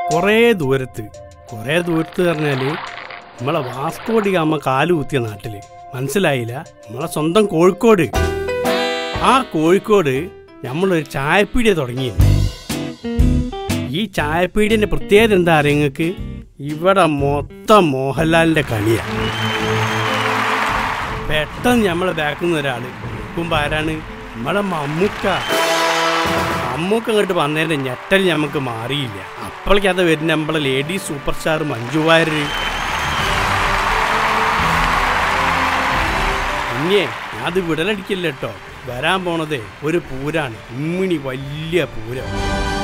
കുറേ ദൂരത്ത് കുറേ ദൂരത്ത് പറഞ്ഞാൽ നമ്മളെ വാസ്കോടി ഗാമ കാല് കുത്തിയ നാട്ടിൽ മനസ്സിലായില്ല നമ്മളെ സ്വന്തം കോഴിക്കോട് ആ കോഴിക്കോട് നമ്മളൊരു ചായപ്പീടിയ തുടങ്ങി ഈ ചായപ്പീടിയൻ്റെ പ്രത്യേകത എന്താ അറിയാം നിങ്ങൾക്ക് ഇവിടെ മൊത്തം മോഹൻലാലിൻ്റെ കളിയാണ് പെട്ടെന്ന് നമ്മളെ ബാക്കിൽ നിന്ന് ഒരാൾ നിൽക്കുമ്പോൾ ആരാണ് നമ്മളെ മമ്മൂക്ക മമ്മൂക്ക അങ്ങോട്ട് വന്നതിൻ്റെ ഞെട്ടൽ നമുക്ക് മാറിയില്ല അപ്പോഴേക്ക് അത് വരുന്ന നമ്മളെ lady super star Manju Warrier പിന്നെ അത് വിടലടിക്കില്ല കേട്ടോ വരാൻ പോണതേ ഒരു പൂരാണ് ഉമ്മിണി വലിയ പൂരം